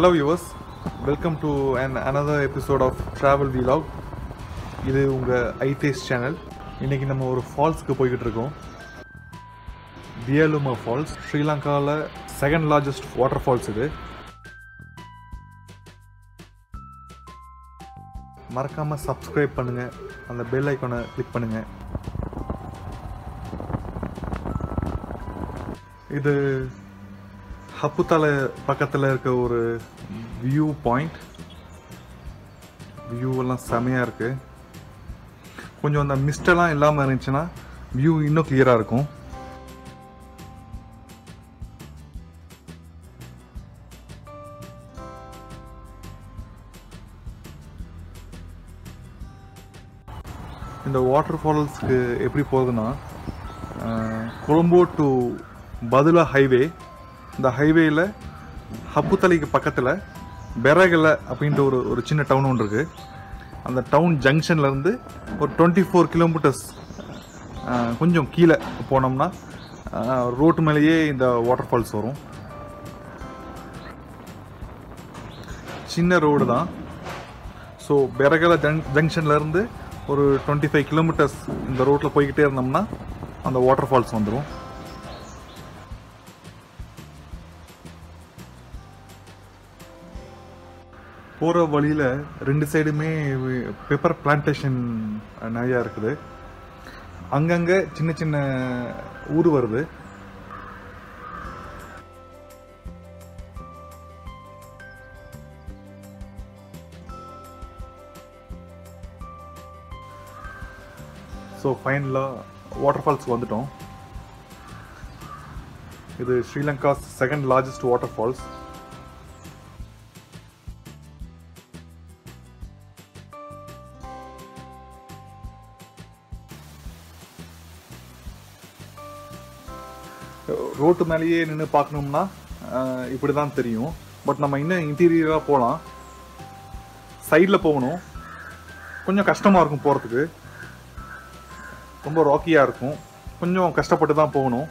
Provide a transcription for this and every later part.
hello viewers welcome to an another episode of travel vlog இது உங்கள் I phase channel இன்றைக்கி நம்ம ஒரு ஃபால்ஸ்க்கு போய்கிட்டு இருக்கோம் வியலுமா ஃபால்ஸ் ஸ்ரீலங்காவில் செகண்ட் லார்ஜஸ்ட் வாட்டர் ஃபால்ஸ் இது மறக்காமல் சப்ஸ்கிரைப் பண்ணுங்கள் அந்த பெல் ஐக்கானை கிளிக் பண்ணுங்கள் இது ஹப்புத்தலை பக்கத்தில் இருக்க ஒரு வியூ பாயிண்ட் வியூ எல்லாம் செமையாக இருக்குது கொஞ்சம் அந்த மிஸ்டெல்லாம் இல்லாமல் இருந்துச்சுன்னா வியூ இன்னும் கிளியராக இருக்கும் இந்த வாட்டர் ஃபால்ஸ்க்கு எப்படி போகுதுன்னா அஹ், கொழும்பு டு பதுலா ஹைவே இந்த ஹைவேயில் ஹப்புத்தலைக்கு பக்கத்தில் பெரகல அப்படின்ற ஒரு ஒரு சின்ன டவுன் ஒன்று இருக்குது அந்த டவுன் ஜங்ஷன்லேருந்து ஒரு டுவெண்ட்டி ஃபோர் கிலோமீட்டர்ஸ் கொஞ்சம் கீழே போனோம்னா ரோட்டு மேலேயே இந்த வாட்டர் ஃபால்ஸ் வரும் சின்ன ரோடு தான் ஸோ பெரகல ஜங் ஜங்ஷன்லேருந்து ஒரு டுவெண்ட்டி ஃபைவ் கிலோமீட்டர்ஸ் இந்த ரோட்டில் போய்கிட்டே இருந்தோம்னா அந்த வாட்டர் ஃபால்ஸ் வந்துடும் போகிற வழியில் ரெண்டு சைடுமே பெப்பர் பிளான்டேஷன் நிறையா இருக்குது அங்கங்கே சின்ன சின்ன ஊர் வருது ஸோ ஃபைனலாக வாட்டர் ஃபால்ஸ் வந்துட்டோம் இது Sri Lanka second largest water falls road மேலேயே நின்று பார்க்கணும்னா இப்படி தான் தெரியும் பட் நம்ம இன்னும் இன்டீரியராக போகலாம் சைடில் போகணும் கொஞ்சம் கஷ்டமாக இருக்கும் போகிறதுக்கு ரொம்ப ராக்கியாக இருக்கும் கொஞ்சம் கஷ்டப்பட்டு தான் போகணும்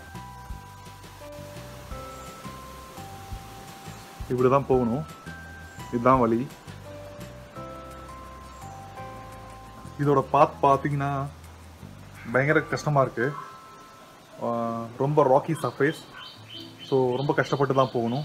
இப்படி தான் போகணும் இதுதான் வழி இதோட பாத் பார்த்தீங்கன்னா பயங்கர கஷ்டமாக இருக்குது ஆஹ் ரொம்ப ராக்கி சர்ஃபேஸ் ஸோ ரொம்ப கஷ்டப்பட்டு தான் போகணும்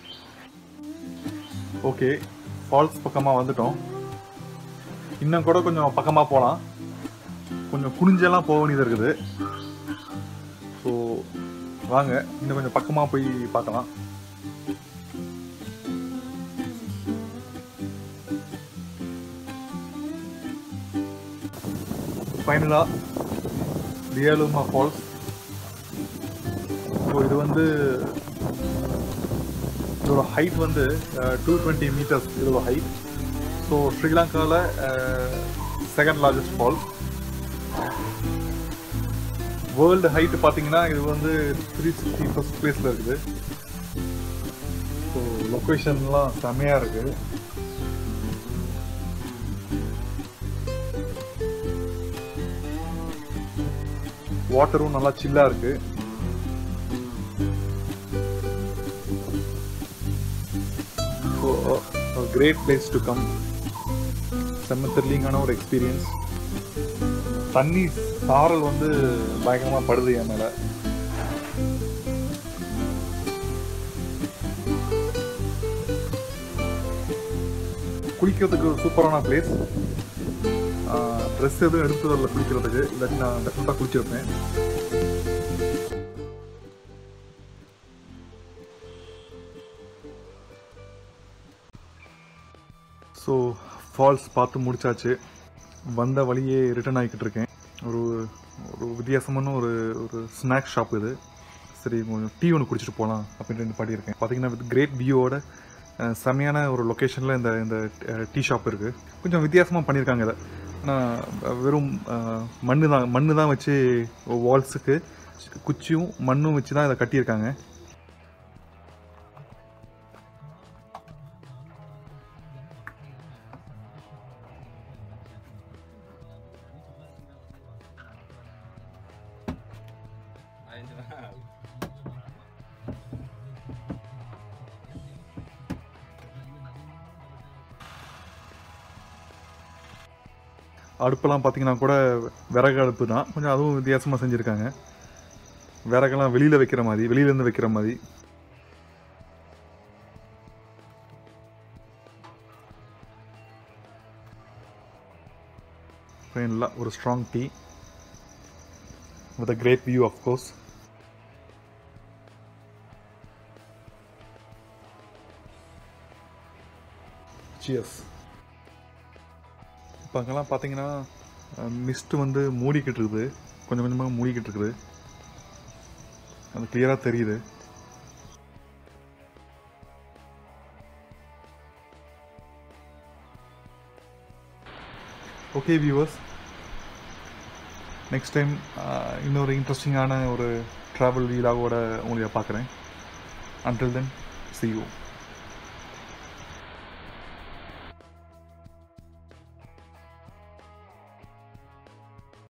ஓகே ஃபால்ஸ் பக்கமாக வந்துட்டோம் இன்னும் கூட கொஞ்சம் பக்கமாக போகலாம் கொஞ்சம் குனிஞ்செல்லாம் போக வேண்டியது இருக்குது ஸோ வாங்க இன்னும் கொஞ்சம் பக்கமாக போய் பார்க்கலாம் ஃபைனலாக ரியலுமா ஃபால்ஸ் ஸோ இது வந்து இதோட ஹைட் வந்து டூ டுவெண்ட்டி மீட்டர்ஸ் இதோட ஹைட் ஸோ ஸ்ரீலங்காவில் second largest falls world height பார்த்தீங்கன்னா இது வந்து த்ரீ சிக்ஸ்டி ஃபஸ்ட் பிளேஸில் இருக்குது ஸோ லொக்கேஷன்லாம் செமையாக இருக்குது வாட்டரும் நல்லா சில்லாக இருக்குது so great place to come செம்ம த்ரில்லிங்கான ஒரு எக்ஸ்பீரியன்ஸ் தண்ணி சாரல் வந்து பயங்கரமாக படுது என் மேலே குளிக்கிறதுக்கு ஒரு சூப்பரான பிளேஸ் ட்ரெஸ் எதுவும் எடுத்து வரல குளிக்கிறதுக்கு இல்லாட்டி நான் டெஃபினட்டாக குளிச்சிருப்பேன் ஸோ ஃபால்ஸ் பார்த்து முடிச்சாச்சு வந்த வழியே ரிட்டர்ன் ஆகிக்கிட்டு இருக்கேன் ஒரு ஒரு வித்தியாசமான ஒரு ஒரு ஸ்நாக்ஸ் ஷாப் இது சரி கொஞ்சம் டீ ஒன்று குடிச்சிட்டு போகலாம் அப்படின்ட்டு ரெண்டு பாட்டி இருக்கேன் பார்த்தீங்கன்னா வித் கிரேட் வியூவோட அஹ், செமையான ஒரு லொக்கேஷனில் இந்த இந்த டீ ஷாப் இருக்குது கொஞ்சம் வித்தியாசமாக பண்ணியிருக்காங்க இதை ஆனால் வெறும் மண்ணு தான் மண்ணு தான் வச்சு வால்ஸுக்கு குச்சியும் மண்ணும் வச்சு தான் இதை கட்டியிருக்காங்க அடுப்பெல்லாம் பார்த்தீங்கன்னா கூட விறகு அடுப்பு தான் கொஞ்சம் அதுவும் வித்தியாசமாக செஞ்சுருக்காங்க விறகெல்லாம் வெளியில் வைக்கிற மாதிரி வெளியிலேருந்து வைக்கிற மாதிரி ஃபைனலாக ஒரு strong tea with a great view of course cheers இப்போ அங்கெல்லாம் பார்த்தீங்கன்னா மிஸ்ட் வந்து மூடிக்கிட்டு இருக்குது கொஞ்சம் கொஞ்சமாக மூடிக்கிட்டு இருக்குது அது கிளியராக தெரியுது ஓகே வியூவர்ஸ் நெக்ஸ்ட் டைம் இன்னொரு இன்ட்ரெஸ்டிங்கான ஒரு ட்ராவல் வீலாகோட உங்களை பார்க்குறேன் அன்டில் தென் see you